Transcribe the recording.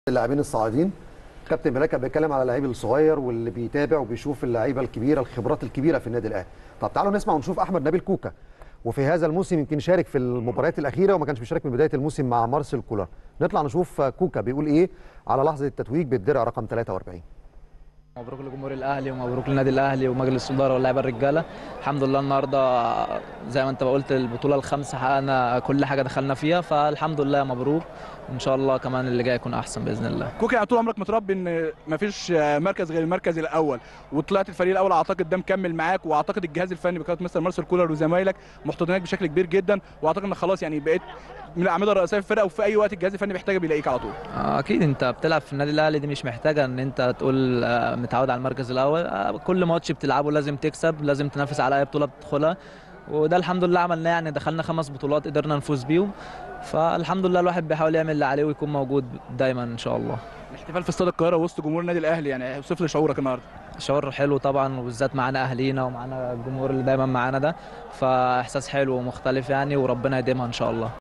اللاعبين الصاعدين كابتن ملاك كان بيتكلم على اللعيب الصغير واللي بيتابع وبيشوف اللعيبه الكبيره الخبرات الكبيره في النادي الاهلي طب تعالوا نسمع ونشوف احمد نبيل كوكا وفي هذا الموسم يمكن شارك في المباريات الاخيره وما كانش بيشارك من بدايه الموسم مع مارسيل كولر نطلع نشوف كوكا بيقول ايه على لحظه التتويج بالدرع رقم 43 مبروك لجمهور الاهلي ومبروك للنادي الاهلي ومجلس الاداره واللاعيبه الرجاله الحمد لله النهارده زي ما انت قلت البطوله الخامسه حققنا كل حاجه دخلنا فيها فالحمد لله مبروك ان شاء الله كمان اللي جاي يكون احسن باذن الله كوكي يعني طول عمرك متربي ان مفيش مركز غير المركز الاول وطلعت الفريق الاول اعتقد ده مكمل معاك واعتقد الجهاز الفني بقياده مستر مارسيل كولر وزمايلك محتضنينك بشكل كبير جدا واعتقد انك خلاص يعني بقيت من الاعمده الرئيسيه في الفرقه وفي اي وقت الجهاز الفني محتاجه بيلاقيك على طول اكيد انت بتلعب في النادي الاهلي دي مش محتاجه ان انت تقول آه، متعود على المركز الاول آه، كل ماتش بتلعبه لازم تكسب لازم تنافس على اي بطوله بتدخلها وده الحمد لله عملناه يعني دخلنا خمس بطولات قدرنا نفوز بيهم فالحمد لله الواحد بيحاول يعمل اللي عليه ويكون موجود دايما ان شاء الله الاحتفال في استاد القاهره وسط جمهور النادي الاهلي يعني اوصف لي شعورك النهارده شعور حلو طبعا وبالذات معانا اهالينا ومعانا الجمهور اللي دايما معانا ده فاحساس حلو ومختلف يعني وربنا يديمها ان شاء الله